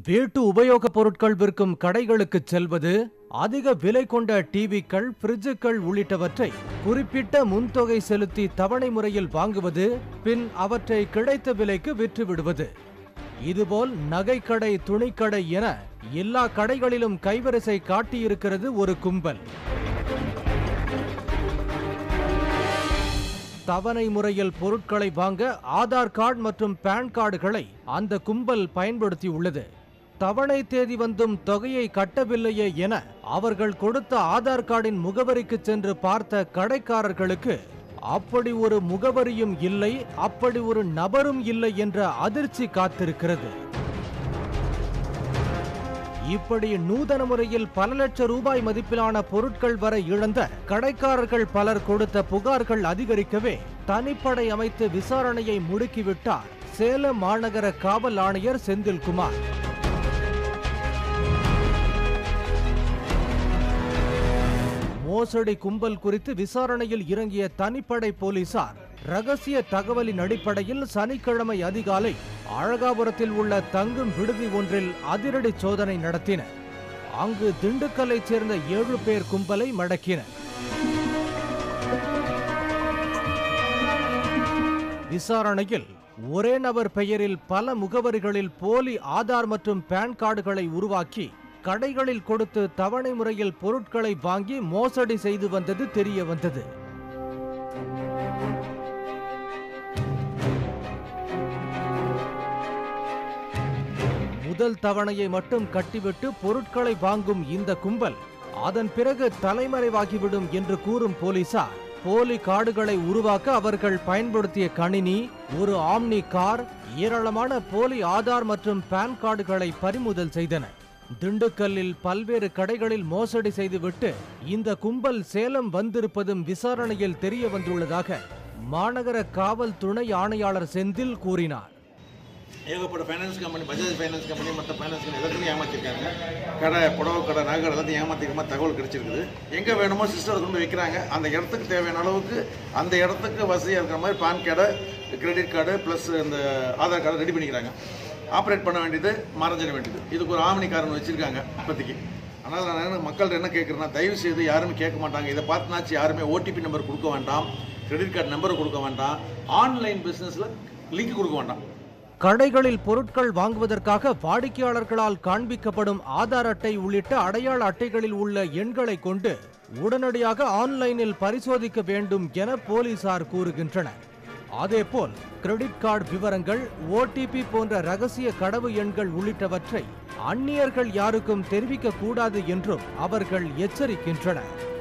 வீட்டு உபயோகப் பொருட்கள் விற்கும் கடைகளுக்கு செல்வது அதிக விலை கொண்ட டிவிக்கள் பிரிட்ஜுகள் உள்ளிட்டவற்றை குறிப்பிட்ட முன்தொகை செலுத்தி தவணை முறையில் வாங்குவது பின் அவற்றை கிடைத்த விலைக்கு விற்று விடுவது இதுபோல் நகைக்கடை துணிக்கடை என எல்லா கடைகளிலும் கைவரிசை காட்டியிருக்கிறது ஒரு கும்பல் தவணை முறையில் பொருட்களை வாங்க ஆதார் கார்டு மற்றும் பான் கார்டுகளை அந்த கும்பல் பயன்படுத்தியுள்ளது தவணை தேதி வந்தும் தொகையை கட்டவில்லையே என அவர்கள் கொடுத்த ஆதார் கார்டின் முகவரிக்கு சென்று பார்த்த கடைக்காரர்களுக்கு அப்படி ஒரு முகவரியும் இல்லை அப்படி ஒரு நபரும் இல்லை என்ற அதிர்ச்சி காத்திருக்கிறது இப்படி நூதன முறையில் பல லட்சம் ரூபாய் மதிப்பிலான பொருட்கள் வரை இழந்த கடைக்காரர்கள் பலர் கொடுத்த புகார்கள் அதிகரிக்கவே தனிப்படை அமைத்து விசாரணையை முடுக்கிவிட்டார் சேலம் மாநகர காவல் ஆணையர் செந்தில்குமார் மோசடி கும்பல் குறித்து விசாரணையில் இறங்கிய தனிப்படை போலீசார் ரகசிய தகவலின் அடிப்படையில் சனிக்கிழமை அதிகாலை அழகாபுரத்தில் உள்ள தங்கும் விடுதி ஒன்றில் அதிரடி சோதனை நடத்தினர் அங்கு திண்டுக்கல்லைச் சேர்ந்த ஏழு பேர் கும்பலை மடக்கினர் விசாரணையில் ஒரே நபர் பெயரில் பல முகவரிகளில் போலி ஆதார் மற்றும் பான் கார்டுகளை உருவாக்கி கடைகளில் கொடுத்து தவணை முறையில் பொருட்களை வாங்கி மோசடி செய்து வந்தது தெரிய வந்தது முதல் தவணையை மட்டும் கட்டிவிட்டு பொருட்களை வாங்கும் இந்த கும்பல் அதன் பிறகு தலைமறைவாகிவிடும் என்று கூறும் போலீசார் போலி கார்டுகளை உருவாக்க அவர்கள் பயன்படுத்திய கணினி ஒரு ஆம்னி கார் ஏராளமான போலி ஆதார் மற்றும் பான் கார்டுகளை பறிமுதல் செய்தனர் திண்டுக்கல்லில் பல்வேறு கடைகளில் மோசடி செய்துவிட்டு இந்த கும்பல் சேலம் வந்திருப்பதும் விசாரணையில் தெரிய வந்துள்ளதாக மாநகர காவல் துணை ஆணையாளர் செந்தில் கூறினார் ஏகப்பட்ட finance company Bajaj finance company மற்ற ஃபைனான்ஸ் கம்பெனி எல்லாத்தையும் ஏமாற்றிருக்காங்க கடை புடவை கடை நகை கடை எல்லாத்தையும் ஏமாற்றிருக்க மாதிரி தகவல் கிடைச்சிருக்குது எங்கே வேணுமோ சிஸ்டர் கொண்டு வைக்கிறாங்க அந்த இடத்துக்கு தேவையான அளவுக்கு அந்த இடத்துக்கு வசதியாக இருக்கிற மாதிரி PAN card credit card plus இந்த ஆதார் கார்டு ரெடி பண்ணிக்கிறாங்க ஆப்ரேட் பண்ண வேண்டியது மறைஞ்சிட வேண்டியது இதுக்கு ஒரு ஆவணி காரன் வச்சுருக்காங்க இப்போதைக்கு ஆனால் நான் என்ன மக்கள்கிட்ட என்ன கேட்குறேன்னா தயவு செய்து யாருமே கேட்க மாட்டாங்க இதை பார்த்துனாச்சு யாருமே ஓடிபி நம்பர் கொடுக்க வேண்டாம் கிரெடிட் கார்டு நம்பர் கொடுக்க வேண்டாம் ஆன்லைன் பிஸ்னஸில் லிங்க் கொடுக்க வேண்டாம் கடைகளில் பொருட்கள் வாங்குவதற்காக வாடிக்கையாளர்களால் காண்பிக்கப்படும் ஆதார் அட்டை உள்ளிட்ட அடையாள அட்டைகளில் உள்ள எண்களை கொண்டு உடனடியாக ஆன்லைனில் பரிசோதிக்க வேண்டும் என போலீசார் கூறுகின்றனர் அதேபோல் கிரெடிட் கார்டு விவரங்கள் ஓடிபி போன்ற ரகசிய கடவு எண்கள் உள்ளிட்டவற்றை அந்நியர்கள் யாருக்கும் தெரிவிக்க கூடாது என்றும் அவர்கள் எச்சரிக்கின்றனர்